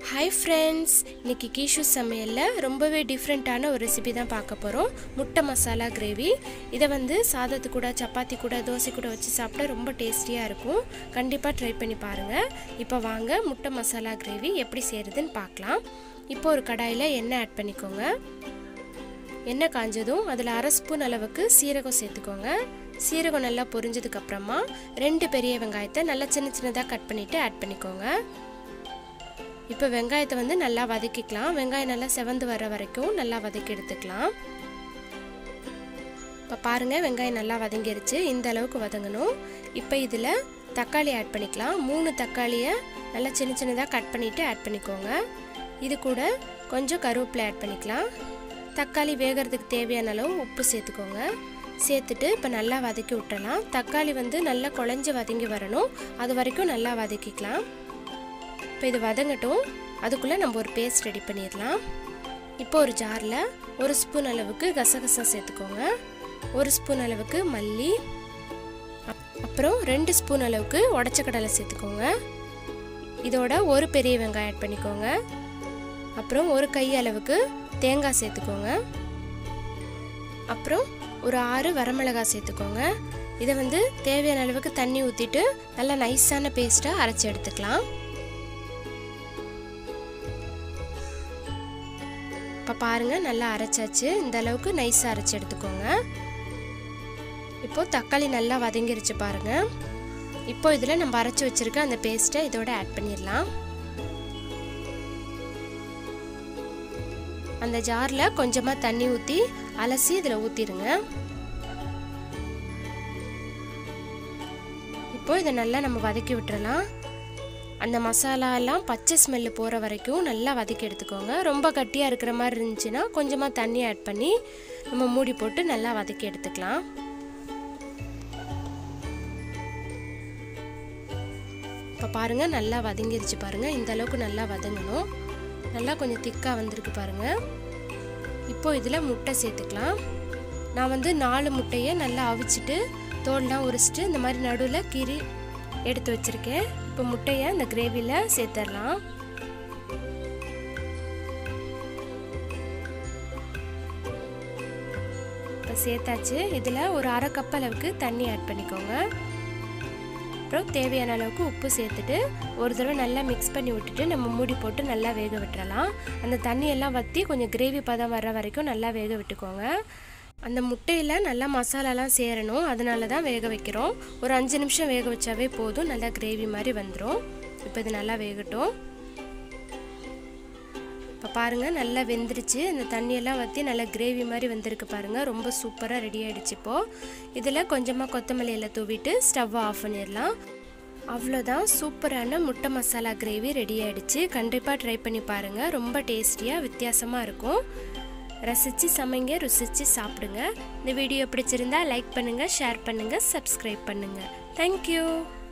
hi friends இன்னைக்கு கீஷு சமையலில் ரொம்பவே டிஃப்ரெண்ட்டான ஒரு ரெசிபி தான் பார்க்க போகிறோம் முட்டை மசாலா கிரேவி இதை வந்து சாதத்து கூட சப்பாத்தி கூட தோசை கூட வச்சு சாப்பிட்டா ரொம்ப டேஸ்டியாக இருக்கும் கண்டிப்பாக ட்ரை பண்ணி பாருங்கள் இப்போ வாங்க முட்டை மசாலா கிரேவி எப்படி செய்கிறதுன்னு பார்க்கலாம் இப்போ ஒரு கடாயில் எண்ணெய் ஆட் பண்ணிக்கோங்க எண்ணெய் காஞ்சதும் அதில் அரை ஸ்பூன் அளவுக்கு சீரகம் சேர்த்துக்கோங்க சீரகம் நல்லா பொரிஞ்சதுக்கு அப்புறமா ரெண்டு பெரிய வெங்காயத்தை நல்லா சின்ன சின்னதாக கட் பண்ணிவிட்டு ஆட் பண்ணிக்கோங்க இப்போ வெங்காயத்தை வந்து நல்லா வதக்கிக்கலாம் வெங்காயம் நல்லா செவந்து வர வரைக்கும் நல்லா வதக்கி எடுத்துக்கலாம் இப்போ பாருங்கள் வெங்காயம் நல்லா வதங்கிருச்சு இந்த அளவுக்கு வதங்கணும் இப்போ இதில் தக்காளி ஆட் பண்ணிக்கலாம் மூணு தக்காளியை நல்லா சின்ன சின்னதாக கட் பண்ணிவிட்டு ஆட் பண்ணிக்கோங்க இது கூட கொஞ்சம் கருவேப்பிலை ஆட் பண்ணிக்கலாம் தக்காளி வேகிறதுக்கு தேவையான அளவு உப்பு சேர்த்துக்கோங்க சேர்த்துட்டு இப்போ நல்லா வதக்கி விட்டலாம் தக்காளி வந்து நல்லா குழஞ்சி வதங்கி வரணும் அது வரைக்கும் நல்லா வதக்கிக்கலாம் இப்போ இது வதங்கட்டும் அதுக்குள்ளே நம்ம ஒரு பேஸ்ட் ரெடி பண்ணிடலாம் இப்போ ஒரு ஜாரில் ஒரு ஸ்பூன் அளவுக்கு கசகசா சேர்த்துக்கோங்க ஒரு ஸ்பூன் அளவுக்கு மல்லி அப்புறம் ரெண்டு ஸ்பூன் அளவுக்கு உடச்ச கடலை சேர்த்துக்கோங்க இதோட ஒரு பெரிய வெங்காயம் ஆட் பண்ணிக்கோங்க அப்புறம் ஒரு கை அளவுக்கு தேங்காய் சேர்த்துக்கோங்க அப்புறம் ஒரு ஆறு வரமிளகாய் சேர்த்துக்கோங்க இதை வந்து தேவையான அளவுக்கு தண்ணி ஊற்றிட்டு நல்லா நைஸான பேஸ்ட்டாக அரைச்சி எடுத்துக்கலாம் இப்போ பாருங்கள் நல்லா அரைச்சாச்சு இந்த அளவுக்கு நைஸாக அரைச்சி எடுத்துக்கோங்க இப்போது தக்காளி நல்லா வதங்கிருச்சு பாருங்கள் இப்போ இதில் நம்ம அரைச்சி வச்சுருக்க அந்த பேஸ்ட்டை இதோட ஆட் பண்ணிடலாம் அந்த ஜாரில் கொஞ்சமாக தண்ணி ஊற்றி அலசி இதில் ஊற்றிடுங்க இப்போ இதை நல்லா நம்ம வதக்கி விட்டுறலாம் அந்த மசாலாலாம் பச்சை ஸ்மெல்லு போகிற வரைக்கும் நல்லா வதக்கி எடுத்துக்கோங்க ரொம்ப கட்டியாக இருக்கிற மாதிரி இருந்துச்சுன்னா கொஞ்சமாக தண்ணி ஆட் பண்ணி நம்ம மூடி போட்டு நல்லா வதக்கி எடுத்துக்கலாம் இப்போ பாருங்கள் நல்லா வதங்கிருச்சு பாருங்கள் இந்த அளவுக்கு நல்லா வதங்கணும் நல்லா கொஞ்சம் திக்காக வந்திருக்கு பாருங்கள் இப்போ இதில் முட்டை சேர்த்துக்கலாம் நான் வந்து நாலு முட்டையை நல்லா அவிச்சிட்டு தோல்லாம் உரிச்சிட்டு இந்த மாதிரி நடுவில் கீறி எடுத்து வச்சுருக்கேன் இப்போ முட்டையை இந்த கிரேவியில் சேர்த்துடலாம் இப்போ சேர்த்தாச்சு இதில் ஒரு அரை கப் அளவுக்கு தண்ணி ஆட் பண்ணிக்கோங்க அப்புறம் தேவையான அளவுக்கு உப்பு சேர்த்துட்டு ஒரு தடவை நல்லா மிக்ஸ் பண்ணி விட்டுட்டு நம்ம மூடி போட்டு நல்லா வேக விட்டுறலாம் அந்த தண்ணியெல்லாம் வற்றி கொஞ்சம் கிரேவி பதம் வர வரைக்கும் நல்லா வேக விட்டுக்கோங்க அந்த முட்டையில் நல்லா மசாலாலாம் சேரணும் அதனால தான் வேக வைக்கிறோம் ஒரு அஞ்சு நிமிஷம் வேக வச்சாவே போதும் நல்லா கிரேவி மாதிரி வந்துடும் இப்போ இது நல்லா வேகட்டும் இப்போ பாருங்கள் நல்லா வெந்துருச்சு இந்த தண்ணியெல்லாம் வற்றி நல்லா கிரேவி மாதிரி வந்திருக்கு பாருங்கள் ரொம்ப சூப்பராக ரெடி ஆகிடுச்சு இப்போது இதில் கொஞ்சமாக கொத்தமல்லி எல்லாம் தூவிட்டு ஸ்டவ்வை ஆஃப் பண்ணிடலாம் அவ்வளோதான் சூப்பரான முட்டை மசாலா கிரேவி ரெடி ஆகிடுச்சு கண்டிப்பாக ட்ரை பண்ணி பாருங்கள் ரொம்ப டேஸ்டியாக வித்தியாசமாக இருக்கும் ரசித்து சமைங்க ருசித்து சாப்பிடுங்க இந்த வீடியோ பிடிச்சிருந்தா லைக் பண்ணுங்கள் ஷேர் பண்ணுங்கள் சப்ஸ்கிரைப் பண்ணுங்கள் தேங்க்யூ